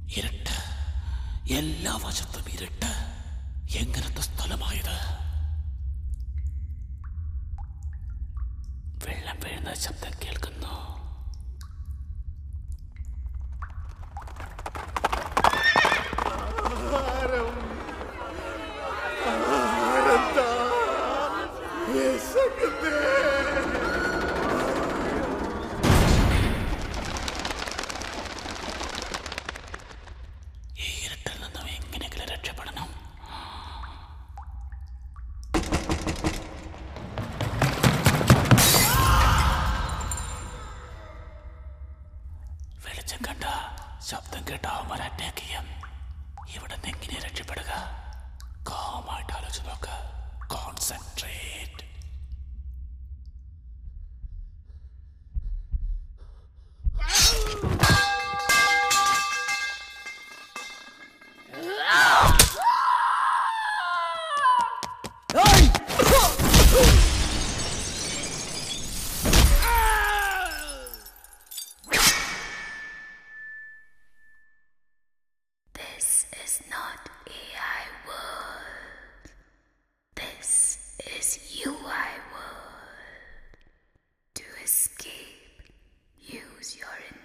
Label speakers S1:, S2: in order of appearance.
S1: ഇരുട്ട് എല്ലാ വശത്തും ഇരുട്ട് എങ്ങനത്തെ സ്ഥലമായത് വെള്ളം വീഴുന്ന ശബ്ദം കേൾക്കുന്നു ഈ ഇരുട്ടിൽ നിന്നും എങ്ങനെയെങ്കിലും രക്ഷപ്പെടണം വെളിച്ചം കണ്ട ശബ്ദം കേട്ട അവന്മാർ അറ്റാക്ക് ചെയ്യും ഇവിടെ നിന്ന് എങ്ങനെ രക്ഷപ്പെടുക കാമായിട്ട് ആലോചിച്ച് നോക്ക് concentrate
S2: This is not AI world. This is UI world. To escape, use your